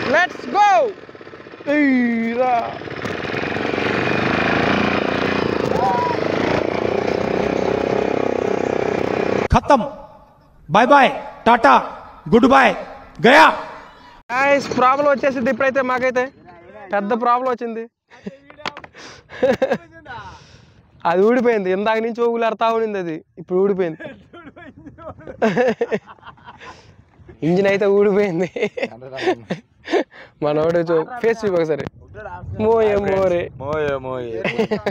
Let's go రా खत्म bye bye tata goodbye गया గాయస్ ప్రాబ్లం వచ్చేసింది ఇప్పుడైతే మాకైతే పెద్ద ప్రాబ్లం వచ్చింది అది ఊడిపోయింది ఇందాక నుంచి ఊగులాడుతా ఉండింది అది ఇప్పుడు ఊడిపోయింది ఇంజిన్ అయితే ఊడిపోయింది మనోడు చూ ఫేస్ చూపు ఒకసారి మోయే మోరే మోయే మోయే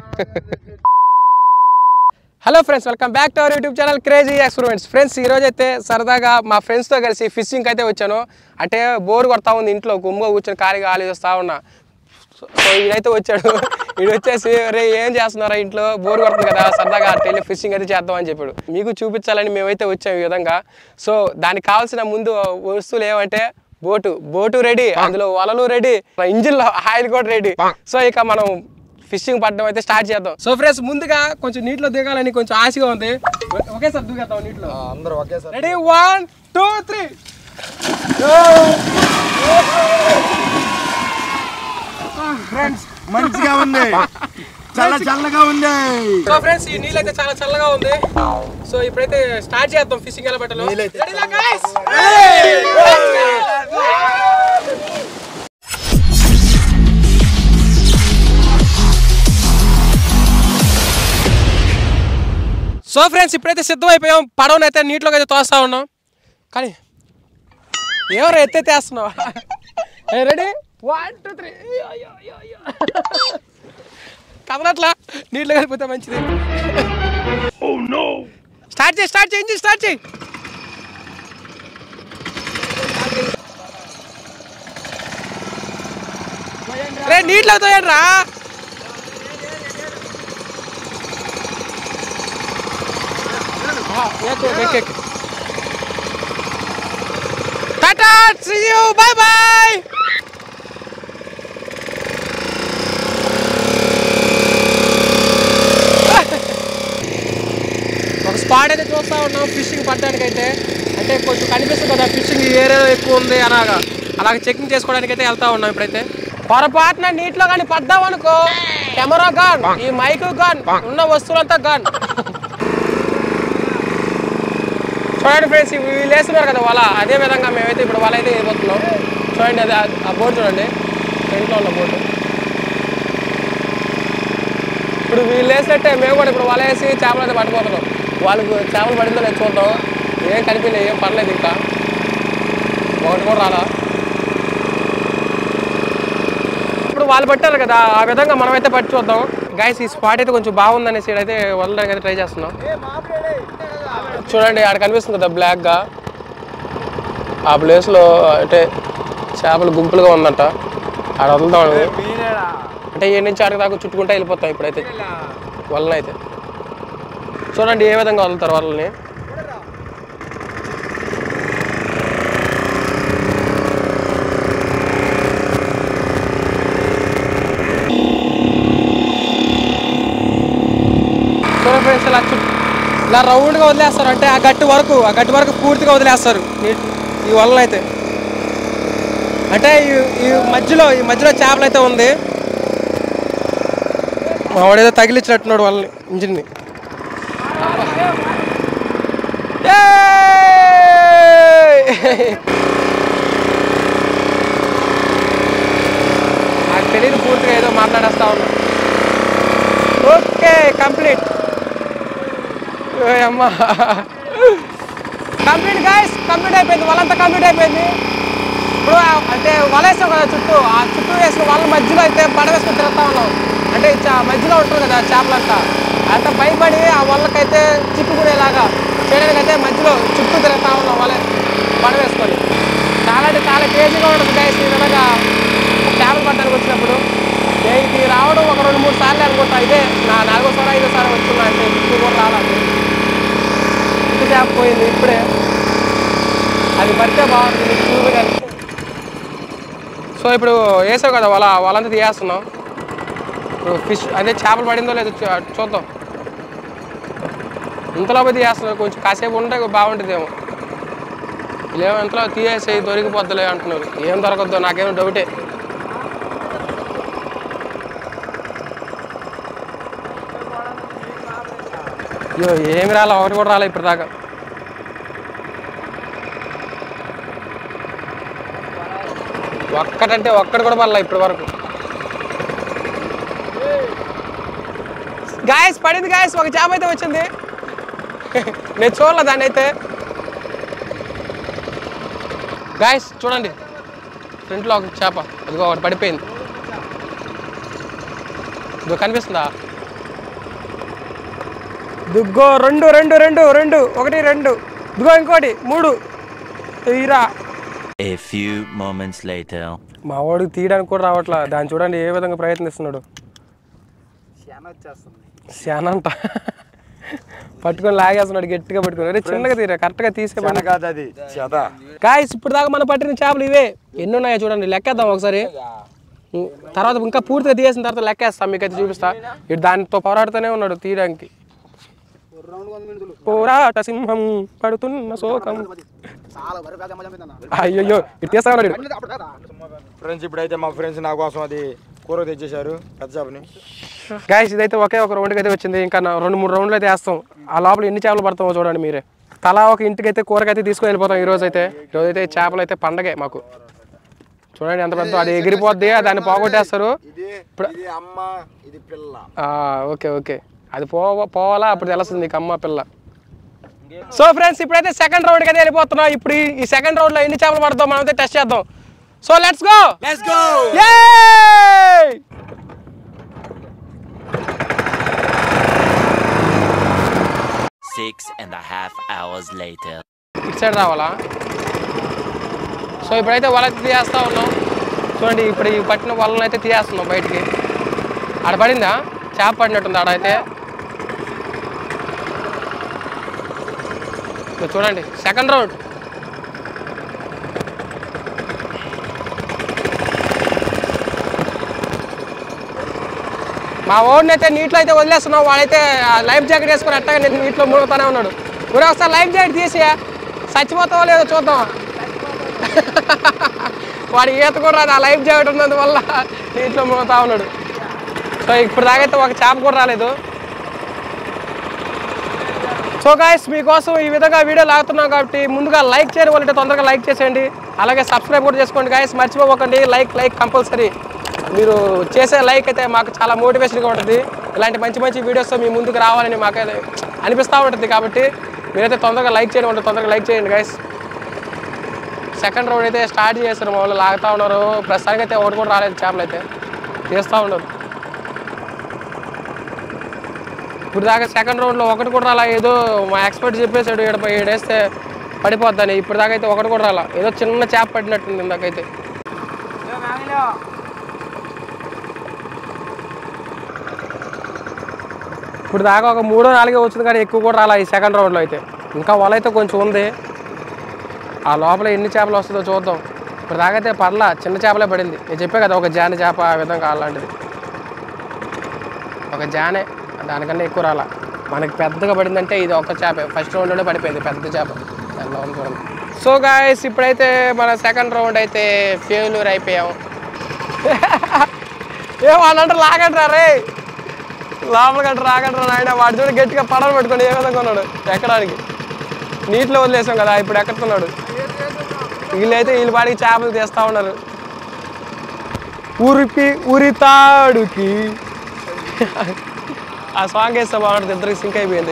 hello friends welcome back to our YouTube channel crazy experiments friends ఈ రోజు అయితే సరదాగా మా ఫ్రెండ్స్తో కలిసి ఫిషింగ్ అయితే వచ్చాను అంటే బోర్ కొడతా ఉంది ఇంట్లో గుమ్మ కూర్చొని ఖాళీగా ఆలోచిస్తా ఉన్నా సో సో ఈడైతే వచ్చాడు ఈడు వచ్చేసి రే ఏం చేస్తున్నారా ఇంట్లో బోర్ కొడుతుంది కదా సరదాగా అట్లా వెళ్ళి ఫిషింగ్ అయితే చేద్దాం అని చెప్పాడు మీకు చూపించాలని మేమైతే వచ్చాం ఈ విధంగా సో దానికి కావాల్సిన ముందు వస్తువులు ఏమంటే బోటు బోటు రెడీ అందులో వలలు రెడీ ఇంజిన్లో ఆయిల్ కూడా రెడీ సో ఇక మనం ఫిషింగ్ పట్టడం అయితే స్టార్ట్ చేద్దాం సో ఫ్రెండ్స్ ముందుగా కొంచెం నీటిలో దిగాలని కొంచెం ఆశగా ఉంది ఒ- ఒకేసారి దిగేద్దాం నీటిలో అందరూ ఒకేసారి ready one two three friends మంచిగా ఉంది చల్ల చల్లగా ఉంది సో ఫ్రెండ్స్ ఈ నీళ్ళు అయితే చాలా చల్లగా ఉంది సో ఇప్పుడైతే స్టార్ట్ చేద్దాం ఫిషింగ్ ఎలా పెట్టాలో నీళ్ళైతే- Ready నా guys? సో ఫ్రెండ్స్ ఇప్పుడైతే సిద్ధమైపోయాం పడవను అయితే నీటిలోకి అయితే తోస్తా ఉన్నాం కానీ ఎవరు ఎత్తేస్తున్నావా రెడీ వన్ టూ త్రీ కదలట్లా నీటిలో కలిపితే మంచిది స్టార్ట్ చేయి స్టార్ట్ చేయి ఇంజిన్ స్టార్ట్ చేయి రే నీటిలో తోయండి రా tata see you bye bye ఒక స్పాట్ అయితే చూస్తా ఉన్నాం ఫిషింగ్ పట్టడానికి అయితే అంటే కొంచెం కనిపిస్తుంది కదా ఫిషింగ్ ఈ ఏరియాలో ఎక్కువ ఉంది అలాగా అలాగే చెకింగ్ చేసుకోవడానికి అయితే వెళ్తా ఉన్నాం ఇప్పుడైతే పొరపాటున నీటిలో కానీ పడ్డాం అనుకో కెమెరా గన్ ఈ మైక్ గన్ ఉన్న వస్తువులంతా గన్ చూడండి ఫ్రెండ్స్ ఇవి వీళ్ళు వేస్తున్నారు కదా వల అదే విధంగా మేమైతే ఇప్పుడు వల అయితే వేయబోతున్నాం చూడండి అది ఆ- ఆ బోట్ చూడండి ఫ్రంట్లో ఉన్న బోటు ఇప్పుడు వీళ్ళు వేసినట్టే మేము కూడా ఇప్పుడు వల వేసి చేపలు అయితే పట్టుకోతున్నాం వాళ్ళకు చేపలు పడిందో లేదు చూద్దాం ఏం కనిపించలేదు ఏం పడలేదు ఇంకా ఒకటి కూడా రాలా ఇప్పుడు వాళ్ళు పట్టారు కదా ఆ విధంగా మనమైతే పట్టి చూద్దాం గైస్ ఈ స్పాట్ అయితే కొంచెం బాగుందనేసి అయితే వదలడానికి అయితే ట్రై చేస్తున్నాం చూడండి ఆడ కనిపిస్తుంది కదా బ్లాక్గా ఆ ప్లేస్లో అంటే చేపలు గుంపులుగా ఉందంట ఆడ వదులుతాం అది. అంటే ఏ నుంచి ఆడికి దాకా చుట్టుకుంటా వెళ్ళిపోతాం ఇప్పుడైతే వలన అయితే చూడండి ఏ విధంగా వదులుతారు వాళ్ళని చూడండి ఫ్రెండ్స్ ఇలా చుట్టూ ఇలా రౌండ్గా వదిలేస్తారు అంటే ఆ గట్టు వరకు ఆ గట్టు వరకు పూర్తిగా వదిలేస్తారు నీట్ ఈ వలన అయితే అంటే ఈ ఈ మధ్యలో ఈ మధ్యలో చేపలు అయితే ఉంది మావాడేదో తగిలించినట్టున్నాడు వాళ్ళని ఇంజిన్ని నాకు తెలియదు పూర్తిగా ఏదో మాట్లాడేస్తా ఉన్నా ఓకే కంప్లీట్ అమ్మా కంప్లీట్ గాయస్ కంప్లీట్ అయిపోయింది వాళ్ళంతా కంప్లీట్ అయిపోయింది ఇప్పుడు ఆ- అంటే వల వేస్తాం కదా చుట్టూ ఆ చుట్టూ వేసిన వాళ్ళ మధ్యలో అయితే పడ వేసుకొని తిరుగుతా ఉన్నాం అంటే చా- మధ్యలో ఉంటుంది కదా చేపలంతా అంత భయపడి ఆ వల్లకైతే చిక్కుకునేలాగా చేయడానికి అయితే మధ్యలో చుట్టూ తిరుగుతా ఉన్నాం వాళ్ళ పడ వేసుకొని చాలా అంటే చాలా క్రేజీగా ఉంటుంది గాయస్ ఈ విధంగా చేపలు పట్టడానికి వచ్చినప్పుడు దీనికి రావడం ఒక రెండు మూడు సార్లు అనుకుంటా ఇదే నా నాలుగో సార్ ఐదో సార్ వచ్చిందా అంటే ఇప్పుడు కూడా రాలేదు ఇంటి చేప పోయింది ఇప్పుడే అది పడితే బాగుంటుంది చూపు కానీ సో ఇప్పుడు వేసావు కదా వల వాళ్ళంతా తీయేస్తున్నాం ఇప్పుడు ఫిష్ అదే చేపలు పడిందో లేదో చూ- చూద్దాం ఇంతలోపు తీయేస్తున్నాం కొంచెం కాసేపు ఉంటే బాగుంటుందేమో లేవు ఎంతలో తీసేసి దొరికిపోద్దులే అంటున్నారు ఏం దొరకద్దు నాకేమో డౌటే అయ్యో ఏమి రాలే ఒకటి కూడా రాలే ఇప్పుడు దాకా ఒక్కటంటే ఒక్కటి కూడా పడలే ఇప్పటి వరకు గాయస్ పడింది గాయస్ ఒక చేప అయితే వచ్చింది నేను చూడలే దాన్ని అయితే గాయస్ చూడండి ఫ్రంట్లో ఒక చేప అదిగో ఒకటి పడిపోయింది ఇదిగో కనిపిస్తుందా దుగ్గో రెండు రెండు రెండు రెండు ఒకటి రెండు ఇదిగో ఇంకోటి మూడు తీరా A few moments later. మా వాడికి తీయడానికి కూడా రావట్లా దాన్ని చూడండి ఏ విధంగా ప్రయత్నిస్తున్నాడు శానంట పట్టుకొని లాగేస్తున్నాడు గట్టిగా పట్టుకొని అరే చిన్నగా తీరా కరెక్ట్గా తీసే పని కాదు అది చేత గాయస్ ఇప్పుడు దాకా మనం పట్టిన చేపలు ఇవే ఎన్ని ఉన్నాయో చూడండి లెక్కేద్దాం ఒకసారి ఉం, తర్వాత ఇంకా పూర్తిగా తీసేసిన తర్వాత లెక్కేస్తాం మీకైతే చూపిస్తా ఇటు దానితో పోరాడుతూనే ఉన్నాడు తీయడానికి పోరాట సింహం పడుతున్న శోకం అయ్యయ్యో ఇటు తీస్తా ఉన్నాడు ఈడు. ఫ్రెండ్స్ ఇప్పుడైతే మా ఫ్రెండ్స్ నా కోసం అది కూర తెచ్చేశారు పెద్ద చేపని గాయస్ ఇదైతే ఒకే ఒక రౌండ్కి అయితే వచ్చింది ఇంకా నా రెండు మూడు రౌండ్లు అయితే వేస్తాం ఆ లోపల ఎన్ని చేపలు పడతామో చూడండి మీరే తలా ఒక ఇంటికి అయితే కూరకైతే తీసుకొని వెళ్ళిపోతాం ఈ రోజు అయితే ఈ రోజు అయితే చేపలు అయితే పండగే మాకు చూడండి ఎంత పెద్ద అది ఎగిరిపోద్ది దాన్ని పోగొట్టేస్తారు ఇది ఇది అమ్మ ఇది పిల్ల ఆ, ఓకే ఓకే అది పోవ పోవాలా అప్పుడు తెలుస్తుంది నీకు అమ్మ పిల్ల సో ఫ్రెండ్స్ ఇప్పుడైతే సెకండ్ రౌండ్కి అయితే వెళ్ళిపోతున్నాం ఇప్పుడు ఈ- ఈ సెకండ్ రౌండ్లో ఎన్ని చేపలు పడతాం మనం అయితే టెస్ట్ చేద్దాం so let's go let's go Six and a half hours later. ఇటు సైడ్ రావాలా సో ఇప్పుడైతే వల తీయేస్తా ఉన్నాం చూడండి ఇప్పుడు ఈ పట్టిన వలను అయితే తీయేస్తున్నాం బయటికి ఆడ పడిందా చేప పడినట్టుంది ఆడైతే ఇదిగో చూడండి సెకండ్ రౌండ్ మా ఓడిని అయితే నీటిలో అయితే వదిలేస్తున్నాం వాడైతే ఆ లైఫ్ జాకెట్ వేసుకొని అట్టగా నేను నీటిలో మునుగుతానే ఉన్నాడు ఊరే ఒకసారి లైఫ్ జాకెట్ తీసి చచ్చిపోతావో లేదో చూద్దాం వాడి ఈత కూడా రాదు ఆ లైఫ్ జాకెట్ ఉన్నందువల్ల నీటిలో మునుగుతా ఉన్నాడు సో ఇప్పుడు దాకైతే ఒక చేప కూడా రాలేదు సో గాయస్ మీకోసం ఈ విధంగా వీడియో లాగుతున్నాం కాబట్టి ముందుగా లైక్ చేయడం వాళ్ళంటే తొందరగా లైక్ చేసేయండి అలాగే సబ్స్క్రైబ్ కూడా చేసుకోండి గాయస్ మర్చిపోకండి లైక్ లైక్ కంపల్సరీ మీరు చేసే లైక్ అయితే మాకు చాలా మోటివేషన్గా ఉంటుంది ఇలాంటి మంచి మంచి వీడియోస్తో మీ ముందుకు రావాలని మాకైతే అనిపిస్తూ ఉంటుంది కాబట్టి మీరైతే తొందరగా లైక్ చేయడం అంటే తొందరగా లైక్ చేయండి గాయస్ సెకండ్ రౌండ్ అయితే స్టార్ట్ చేశారు మా వాళ్ళు లాగుతూ ఉన్నారు ప్రస్తుతానికి అయితే ఒకటి కూడా రాలేదు చేపలు అయితే తీస్తూ ఉన్నారు ఇప్పుడు దాకా సెకండ్ రౌండ్లో ఒకటి కూడా రాలా ఏదో మా ఎక్స్పర్ట్ చెప్పేసాడు ఈడ ఏడేస్తే పడిపోద్దని ఇప్పుడు దాకా అయితే ఒకటి కూడా రాలా ఏదో చిన్న చేప పడినట్టుంది ఇందాకైతే ఇప్పుడు దాకా ఒక మూడో నాలుగో వచ్చింది కానీ ఎక్కువ కూడా రాలా ఈ సెకండ్ రౌండ్లో అయితే ఇంకా వల అయితే కొంచెం ఉంది ఆ లోపల ఎన్ని చేపలు వస్తుందో చూద్దాం ఇప్పుడు దాకా అయితే పడలా చిన్న చేపలే పడింది నేను చెప్పే కదా ఒక జాన చేప ఆ విధంగా అలాంటిది ఒక జానే దానికన్నా ఎక్కువ రాలా మనకి పెద్దగా పడిందంటే ఇది ఒక చేప ఫస్ట్ రౌండ్లోనే పడిపోయింది పెద్ద చేప ఎలా ఉంది చూడండి సో గాయస్ ఇప్పుడైతే మన సెకండ్ రౌండ్ అయితే ఫెయిల్యూర్ అయిపోయాం ఏం వాళ్ళంటారు లాగంటారా రే లోపల గంట రాగంటారా నాయన వాడి చూడ గట్టిగా పడవ పెట్టుకొని ఏ విధంగా ఉన్నాడు ఎక్కడానికి నీటిలో వదిలేసాం కదా ఇప్పుడు ఎక్కడున్నాడు వీళ్ళైతే వీళ్ళ పాడికి చేపలు తీస్తూ ఉన్నారు ఉరికి ఉరితాడుకి ఆ సాంగ్ వేస్తే బాగుంటుంది ఇద్దరికి సింక్ అయిపోయింది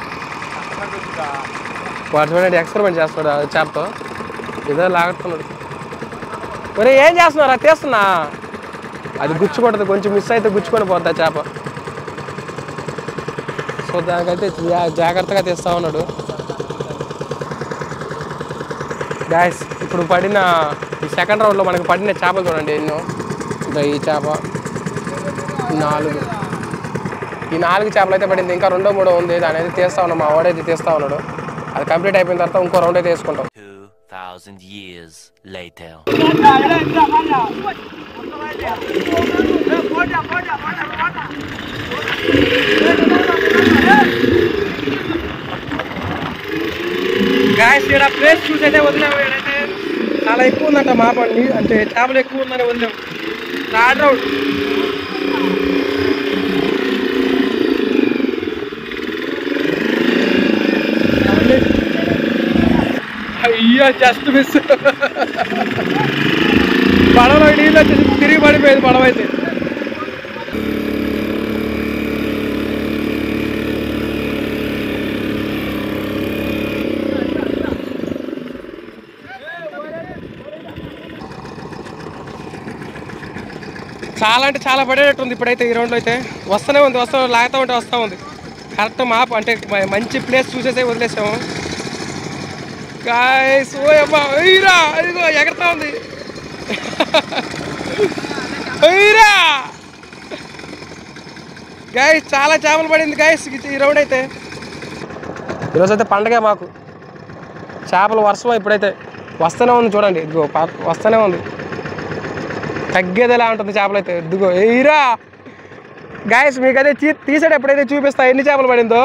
వాడు చూడండి ఎక్స్పెరిమెంట్ చేస్తున్నాడు ఆ చేపతో ఏదో లాగుతున్నాడు మరి ఏం చేస్తున్నారా తీస్తున్నా అది గుచ్చుకుంటుంది కొంచెం మిస్ అయితే గుచ్చుకొని పోద్ది ఆ చేప సో దానికైతే జా- జాగ్రత్తగా తీస్తా ఉన్నాడు గాయస్ ఇప్పుడు పడిన ఈ సెకండ్ రౌండ్లో మనకి పడిన చేపలు చూడండి ఎన్నో ఇదో ఈ చేప నాలుగు ఈ నాలుగు చేపలు అయితే పడింది ఇంకా రెండో మూడో ఉంది దాని అయితే తీస్తా ఉన్నాం మా వాడైతే తీస్తా ఉన్నాడు అది కంప్లీట్ అయిపోయిన తర్వాత ఇంకో రౌండ్ అయితే వేసుకుంటాం Two thousand years later. Guys guys ఇక్కడ ప్లేస్ చూసి అయితే వదిలేము ఇక్కడైతే చాలా ఎక్కువ ఉందంట మా పని అంటే చేపలు ఎక్కువ ఉందని వదిలేము థర్డ్ రౌండ్ అయ్యో జస్ట్ మిస్ పడవలో నీళ్ళు వచ్చేసి తిరిగి పడిపోయింది పడవ అయితే చాలా అంటే చాలా పడేటట్టుంది ఇప్పుడైతే ఈ రౌండ్లో అయితే వస్తూనే ఉంది వస్తూ లాగుతూ ఉంటే వస్తూ ఉంది కరెక్ట్ మాప్ అంటే మ- మంచి ప్లేస్ చూసేసే వదిలేసాము గాయస్ ఓ అమ్మా అయ్యరా అదిగో ఎగరతా ఉంది అయ్యరా గాయస్ చాలా చేపలు పడింది గాయస్ ఈ రౌండ్ అయితే ఈరోజు అయితే పండగే మాకు చేపలు వర్షం ఇప్పుడైతే వస్తూనే ఉంది చూడండి ఇదిగో పా- వస్తూనే ఉంది తగ్గేది ఎలా ఉంటుంది చేపలు అయితే ఇదిగో ఎయిరా గాయస్ మీకు అదే తీ తీసాడు ఎప్పుడైతే చూపిస్తా ఎన్ని చేపలు పడిందో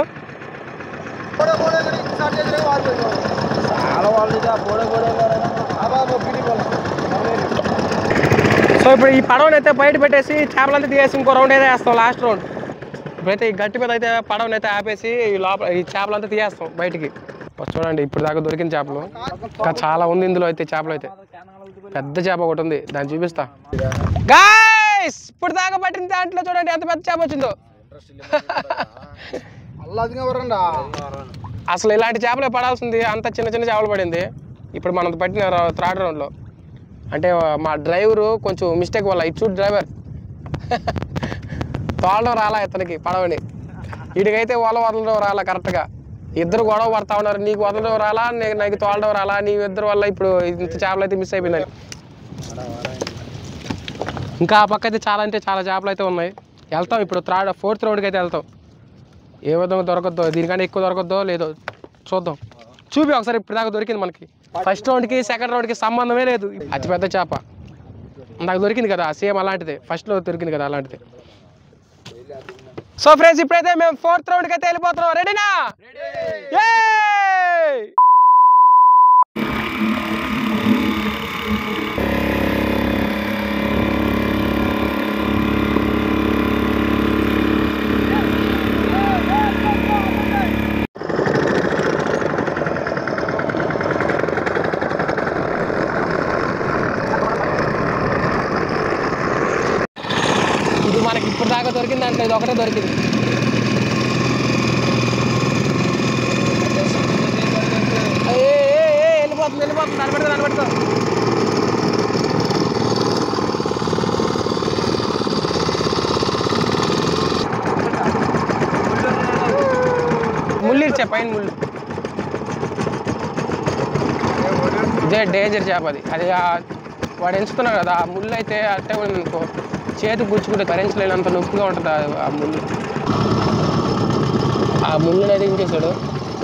సో ఇప్పుడు ఈ పడవని అయితే బయట పెట్టేసి చేపలంతా తీసేసి ఇంకో రౌండ్ అయితే వేస్తాం లాస్ట్ రౌండ్ ఇప్పుడైతే ఈ గట్టి మీద అయితే పడవని అయితే ఆపేసి ఈ లోపల ఈ చేపలంతా తీసేస్తాం బయటికి ఫస్ట్ చూడండి ఇప్పుడు దాకా దొరికిన చేపలు ఇంకా చాలా ఉంది ఇందులో అయితే చేపలు అయితే పెద్ద చేప ఒకటి ఉంది దాన్ని చూపిస్తా గాయస్ ఇప్పుడు దాకా పట్టిన దాంట్లో చూడండి ఎంత పెద్ద చేప వచ్చిందో అసలు ఇలాంటి చేపలే పడాల్సింది అంత చిన్న చిన్న చేపలు పడింది ఇప్పుడు మనం పట్టిన ర- థర్డ్ రౌండ్లో అంటే మా డ్రైవరు కొంచెం మిస్టేక్ వల్ల ఇచ్చు డ్రైవర్ తోలడం రాలా ఇతనికి పడవని వీడికైతే ఓల వదలడం రాలా కరెక్ట్గా ఇద్దరు గొడవ పడతా ఉన్నారు నీకు వదలడం రాలా నీ- నాకు తోలడం రాలా నీ ఇద్దరు వల్ల ఇప్పుడు ఇంత చేపలు అయితే మిస్ అయిపోయిందని ఇంకా ఆ పక్క అయితే చాలా అంటే చాలా చేపలు అయితే ఉన్నాయి వెళ్తాం ఇప్పుడు థర్డ్ ఫోర్త్ రౌండ్కి అయితే వెళ్తాం ఏ విధంగా దొరకద్దో దీనికన్నా ఎక్కువ దొరకద్దో లేదో చూద్దాం చూపి ఒకసారి ఇప్పుడు దాకా దొరికింది మనకి ఫస్ట్ రౌండ్కి సెకండ్ రౌండ్కి సంబంధమే లేదు అతిపెద్ద చేప నాకు దొరికింది కదా సేమ్ అలాంటిదే ఫస్ట్లో దొరికింది కదా అలాంటిది సో ఫ్రెండ్స్ ఇప్పుడైతే మేము ఫోర్త్ రౌండ్కి అయితే వెళ్ళిపోతున్నాం రెడీనా Yay! ఇది మనకి ఇప్పుడు దాకా దొరికింది దాంట్లో ఇది ఒకటే దొరికింది ఏ, ఏ, ఏ, వెళ్ళిపోతుంది వెళ్ళిపోతుంది నడబెడతా నడబెడతా ముళ్ళు ఇచ్చా పైన ముళ్ళు ఇదే డేంజర్ చేప అది అది ఆ- వాడు ఎంచుతున్నాడు కదా ఆ ముళ్ళు అయితే అట్టే ఉంది అనుకో చేతి గుచ్చుకుంటే భరించలేనంత నొప్పిగా ఉంటుంది ఆ- ఆ ముళ్ళు ఆ ముళ్ళుని అయితే ఇంకేసాడు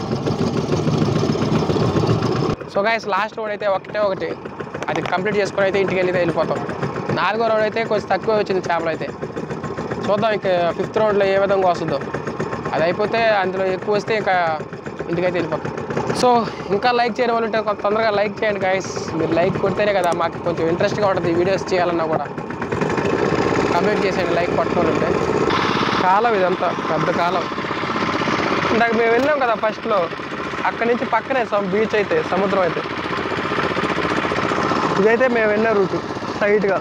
సో గైస్ లాస్ట్ రోడ్ అయితే ఒకటే ఒకటి అది కంప్లీట్ చేసుకొని అయితే ఇంటికి వెళ్ళి వెళ్ళిపోతాం నాలుగో రోడ్ అయితే కొంచెం తక్కువ వచ్చింది చేపలు అయితే చూద్దాం ఇక ఫిఫ్త్ రౌండ్లో ఏ విధంగా వస్తుందో అది అయిపోతే అందులో ఎక్కువ వస్తే ఇంకా ఇంటికైతే వెళ్ళిపోతాం సో ఇంకా లైక్ చేయడం వాళ్ళు ఉంటే కొంత తొందరగా లైక్ చేయండి గైస్ మీరు లైక్ కొడితేనే కదా మాకు కొంచెం ఇంట్రెస్ట్గా ఉంటుంది ఈ వీడియోస్ చేయాలన్నా కూడా కంప్లీట్ చేసేయండి లైక్ కొట్టుకొని ఉంటే కాలం ఇదంతా పెద్ద కాలం ఇందాక మేము వెళ్ళాం కదా ఫస్ట్లో అక్కడి నుంచి పక్కనే సమ్ బీచ్ అయితే సముద్రం అయితే ఇదైతే మేము వెళ్ళే రూటు స్ట్రైట్గా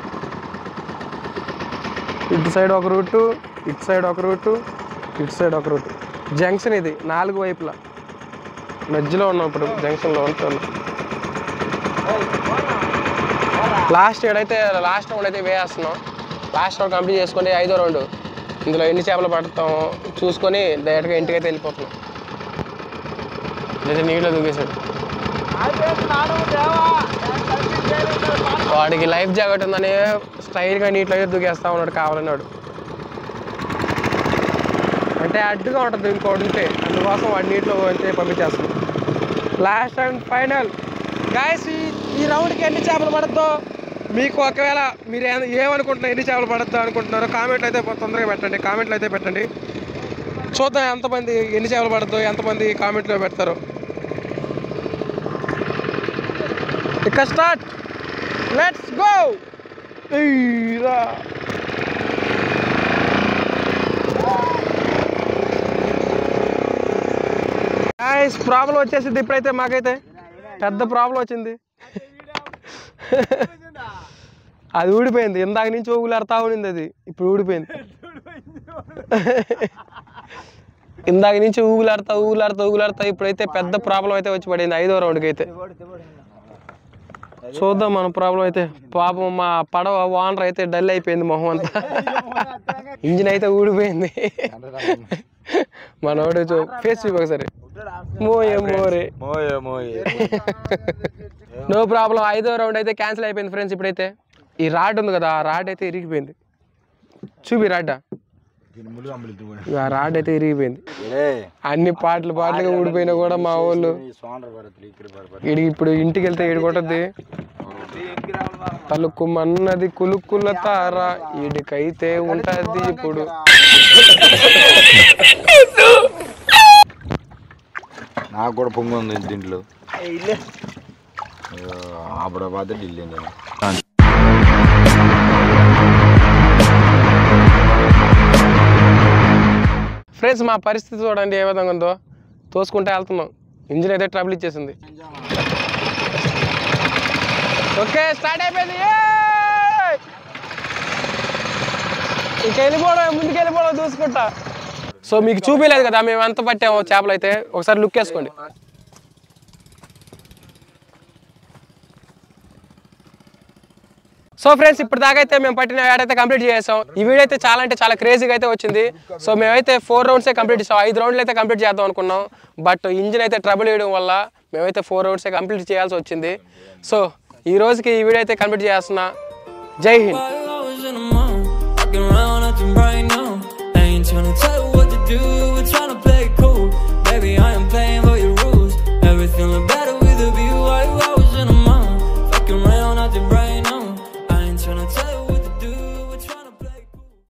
ఇటు సైడ్ ఒక రూటు ఇటు సైడ్ ఒక రూటు ఇటు సైడ్ ఒక రూటు జంక్షన్ ఇది నాలుగు వైపులా మధ్యలో ఉన్నాం ఇప్పుడు జంక్షన్లో ఉంటున్నాం లాస్ట్ ఏడైతే లాస్ట్ రౌండ్ అయితే వేస్తున్నాం లాస్ట్ రౌండ్ కంప్లీట్ చేసుకొని ఐదో రౌండ్ ఇందులో ఎన్ని చేపలు పడతామో చూసుకొని డైరెక్ట్గా ఇంటికి అయితే వెళ్ళిపోతున్నాం లేదా నీళ్ళు దూకేశాడు వాడికి లైఫ్ జాకెట్ ఉందని స్టైల్గా నీటిలో అయితే దూకేస్తా ఉన్నాడు కావాలన్నాడు అంటే అడ్డుగా ఉంటుంది ఇంకోటి ఉంటే అందుకోసం వాడి నీటిలో అయితే పంపించేస్తాం లాస్ట్ అండ్ ఫైనల్ గాయస్ ఈ ఈ రౌండ్కి ఎన్ని చేపలు పడద్దో మీకు ఒకవేళ మీరు ఏ- ఏమనుకుంటున్నారు ఎన్ని చేపలు పడద్దు అనుకుంటున్నారో కామెంట్లు అయితే తొందరగా పెట్టండి కామెంట్లు అయితే పెట్టండి చూద్దాం ఎంతమంది ఎన్ని చేపలు పడద్దు ఎంతమంది కామెంట్లో పెడతారు ఇక స్టార్ట్ లెట్స్ గో రా ప్రాబ్లం వచ్చేసింది ఇప్పుడైతే మాకైతే పెద్ద ప్రాబ్లం వచ్చింది అది ఊడిపోయింది ఇందాక నుంచి ఊగులాడుతా ఉండింది అది ఇప్పుడు ఊడిపోయింది ఇందాక నుంచి ఊగులాడుతా ఊగులాడుతా ఊగులాడుతా ఇప్పుడైతే పెద్ద ప్రాబ్లం అయితే వచ్చి పడింది ఐదో రౌండ్కి అయితే చూద్దాం మన ప్రాబ్లం అయితే పాపం మా పడవ వానర్ అయితే డల్ అయిపోయింది మొహం అంతా ఇంజిన్ అయితే ఊడిపోయింది మనోడు ఫేస్ చూపి ఒకసారి మోయే మోరే మోయే మోయే నో ప్రాబ్లం ఐదో రౌండ్ అయితే క్యాన్సిల్ అయిపోయింది ఫ్రెండ్స్ ఇప్పుడైతే ఈ రాడ్ ఉంది కదా ఆ రాడ్ అయితే ఇరిగిపోయింది చూపి రాడ్డా ఆ రాడ్ అయితే ఇరిగిపోయింది అన్ని పాటలు పాటలుగా ఊడిపోయినా కూడా మా వాళ్ళు ఈడి ఇప్పుడు ఇంటికి వెళ్తే ఈడు కొట్టద్ది తలుక్కుమన్నది కులుక్కుల తార ఈడికైతే ఉంటది ఇప్పుడు నాకు కూడా పొంగు ఉంది దీంట్లో అప్పుడు బాధ ఢిల్లీ నేను ఫ్రెండ్స్ మా పరిస్థితి చూడండి ఏ విధంగా ఉందో తోసుకుంటే వెళ్తున్నాం ఇంజిన్ అయితే ట్రబుల్ ఇచ్చేసింది ఓకే స్టార్ట్ అయిపోయింది ఏయ్! ఇంక వెళ్ళిపోవడం ముందుకు వెళ్ళిపోవడం చూసుకుంటా సో మీకు చూపించలేదు కదా మేము ఎంత పట్టామో చేపలు అయితే ఒకసారి లుక్ వేసుకోండి సో ఫ్రెండ్స్ ఇప్పుడు దాకా అయితే మేము పట్టిన యాడ్ అయితే కంప్లీట్ చేసాం ఈ వీడియో అయితే చాలా అంటే చాలా క్రేజీగా అయితే వచ్చింది సో మేమైతే ఫోర్ రౌండ్సే కంప్లీట్ చేసాం ఐదు రౌండ్లు అయితే కంప్లీట్ చేద్దాం అనుకున్నాం బట్ ఇంజిన్ అయితే ట్రబుల్ వేయడం వల్ల మేమైతే ఫోర్ రౌండ్సే కంప్లీట్ చేయాల్సి వచ్చింది సో ఈ రోజుకి ఈ వీడియో అయితే కంప్లీట్ చేస్తున్నా జై Hind While I was in the mall, walking around acting right